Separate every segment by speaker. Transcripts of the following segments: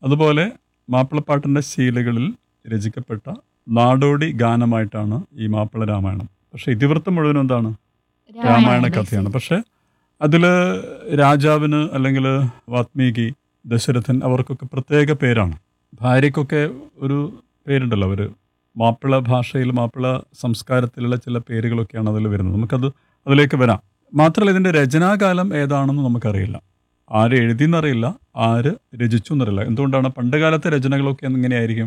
Speaker 1: അതുപോലെ മാപ്പിളപ്പാട്ടിൻ്റെ ശീലകളിൽ രചിക്കപ്പെട്ട നാടോടി ഗാനമായിട്ടാണ് ഈ മാപ്പിള രാമായണം പക്ഷേ ഇതിവൃത്തം മുഴുവൻ എന്താണ് രാമായണ കഥയാണ് പക്ഷെ അതിൽ രാജാവിന് അല്ലെങ്കിൽ വാത്മീകി ദശരഥൻ അവർക്കൊക്കെ പ്രത്യേക പേരാണ് ഭാര്യയ്ക്കൊക്കെ ഒരു പേരുണ്ടല്ലോ അവർ മാപ്പിള ഭാഷയിൽ മാപ്പിള സംസ്കാരത്തിലുള്ള ചില പേരുകളൊക്കെയാണ് അതിൽ വരുന്നത് നമുക്കത് അതിലേക്ക് വരാം മാത്രമല്ല ഇതിൻ്റെ രചനാകാലം ഏതാണെന്ന് നമുക്കറിയില്ല ആര് എഴുതിയെന്നറിയില്ല ആര് രചിച്ചു എന്നറിയില്ല എന്തുകൊണ്ടാണ് പണ്ടുകാലത്തെ രചനകളൊക്കെ എങ്ങനെയായിരിക്കും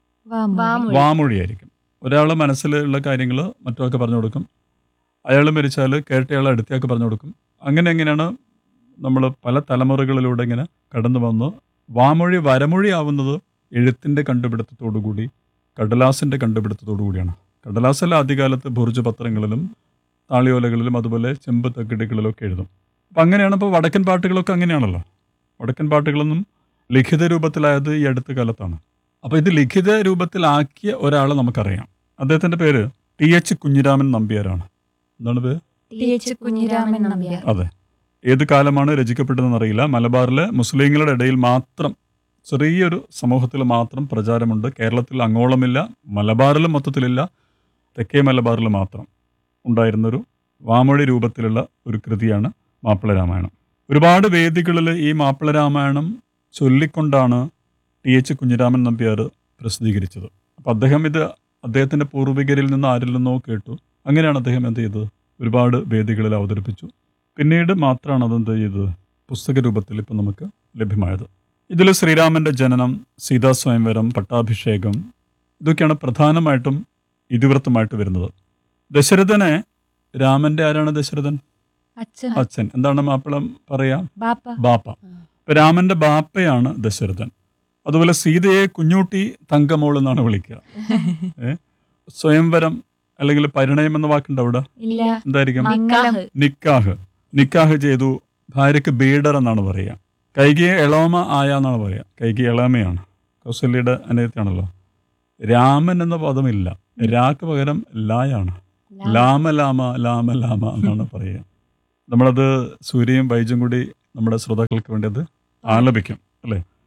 Speaker 2: വാമൊഴി.
Speaker 1: വാമൊഴിയായിരിക്കും ഒരാൾ മനസ്സിലുള്ള കാര്യങ്ങൾ മറ്റൊക്കെ പറഞ്ഞു കൊടുക്കും അയാൾ മരിച്ചാൽ കേട്ടയാൾ അടുത്തയാൾക്ക് പറഞ്ഞു കൊടുക്കും അങ്ങനെ എങ്ങനെയാണ് നമ്മൾ പല തലമുറകളിലൂടെ ഇങ്ങനെ കടന്നു വന്ന് വാമൊഴി വരമൊഴി ആവുന്നത് എഴുത്തിൻ്റെ കണ്ടുപിടുത്തത്തോടുകൂടി കടലാസിൻ്റെ കണ്ടുപിടുത്തത്തോടു കൂടിയാണ് കടലാസല്ല ആദ്യകാലത്ത് ബുർജ് പത്രങ്ങളിലും താളിയോലകളിലും അതുപോലെ ചെമ്പ് തകിടുകളിലൊക്കെ എഴുതും അപ്പം അങ്ങനെയാണ് ഇപ്പോൾ വടക്കൻ പാട്ടുകളൊക്കെ അങ്ങനെയാണല്ലോ വടക്കൻ പാട്ടുകളൊന്നും ലിഖിത രൂപത്തിലായത് ഈ അടുത്ത കാലത്താണ് അപ്പോൾ ഇത് ലിഖിത രൂപത്തിലാക്കിയ ഒരാളെ നമുക്കറിയാം അദ്ദേഹത്തിൻ്റെ പേര് ടി എച്ച് കുഞ്ഞിരാമൻ നമ്പ്യാരാണ് എന്താണ് പേര്
Speaker 2: ടി എച്ച് കുഞ്ഞിരാമൻ നമ്പ്യാർ
Speaker 1: അതെ ഏത് കാലമാണ് രചിക്കപ്പെട്ടതെന്ന് അറിയില്ല മലബാറിലെ മുസ്ലിങ്ങളുടെ ഇടയിൽ മാത്രം ചെറിയൊരു സമൂഹത്തിൽ മാത്രം പ്രചാരമുണ്ട് കേരളത്തിൽ അങ്ങോളമില്ല മലബാറിലും മൊത്തത്തിലില്ല തെക്കേ മലബാറിൽ മാത്രം ഉണ്ടായിരുന്നൊരു വാമൊഴി രൂപത്തിലുള്ള ഒരു കൃതിയാണ് മാപ്പിള രാമായണം ഒരുപാട് വേദികളിൽ ഈ മാപ്പിള രാമായണം ചൊല്ലിക്കൊണ്ടാണ് ടി എച്ച് കുഞ്ഞിരാമൻ നമ്പ്യാർ പ്രസിദ്ധീകരിച്ചത് അപ്പം അദ്ദേഹം ഇത് അദ്ദേഹത്തിൻ്റെ പൂർവികരിൽ നിന്ന് ആരിൽ നിന്നോ കേട്ടു അങ്ങനെയാണ് അദ്ദേഹം എന്ത് ചെയ്തത് ഒരുപാട് വേദികളിൽ അവതരിപ്പിച്ചു പിന്നീട് മാത്രമാണ് അതെന്ത് ചെയ്തത് പുസ്തക രൂപത്തിൽ ഇപ്പം നമുക്ക് ലഭ്യമായത് ഇതിൽ ശ്രീരാമൻ്റെ ജനനം സീതാ സ്വയംവരം പട്ടാഭിഷേകം ഇതൊക്കെയാണ് പ്രധാനമായിട്ടും ഇതിവൃത്തമായിട്ട് വരുന്നത് ദശരഥനെ രാമൻ്റെ ആരാണ് ദശരഥൻ
Speaker 2: അച്ഛൻ
Speaker 1: അച്ഛൻ എന്താണ് മാപ്പിളം പറയാ
Speaker 2: ബാപ്പ
Speaker 1: ബാപ്പ ഇപ്പൊ രാമന്റെ ബാപ്പയാണ് ദശരഥൻ അതുപോലെ സീതയെ കുഞ്ഞൂട്ടി തങ്കമോൾ എന്നാണ് വിളിക്കുക ഏ? സ്വയംവരം അല്ലെങ്കിൽ പരിണയം എന്ന വാക്കുണ്ട് അവിടെ
Speaker 2: ഇല്ല
Speaker 1: എന്തായിരിക്കും
Speaker 2: മംഗലം
Speaker 1: നിക്കാഹ് നിക്കാഹ് ചെയ്തു ഭാര്യയ്ക്ക് ബീഡർ എന്നാണ് പറയുക കൈകിയെ എളോമ ആയ എന്നാണ് പറയുക കൈകി എളാമയാണ് കൗസല്യയുടെ അനിയത്തിയാണല്ലോ രാമൻ എന്ന പദമില്ല രാക്ക് പകരം ലായാണ് ലാമ ലാമ ലാമ ലാമ എന്നാണ് പറയുക നമ്മളത് സൂര്യയും വൈജും കൂടി നമ്മുടെ ശ്രോതാക്കൾക്ക് വേണ്ടി അത് ആലപിക്കും അല്ലേ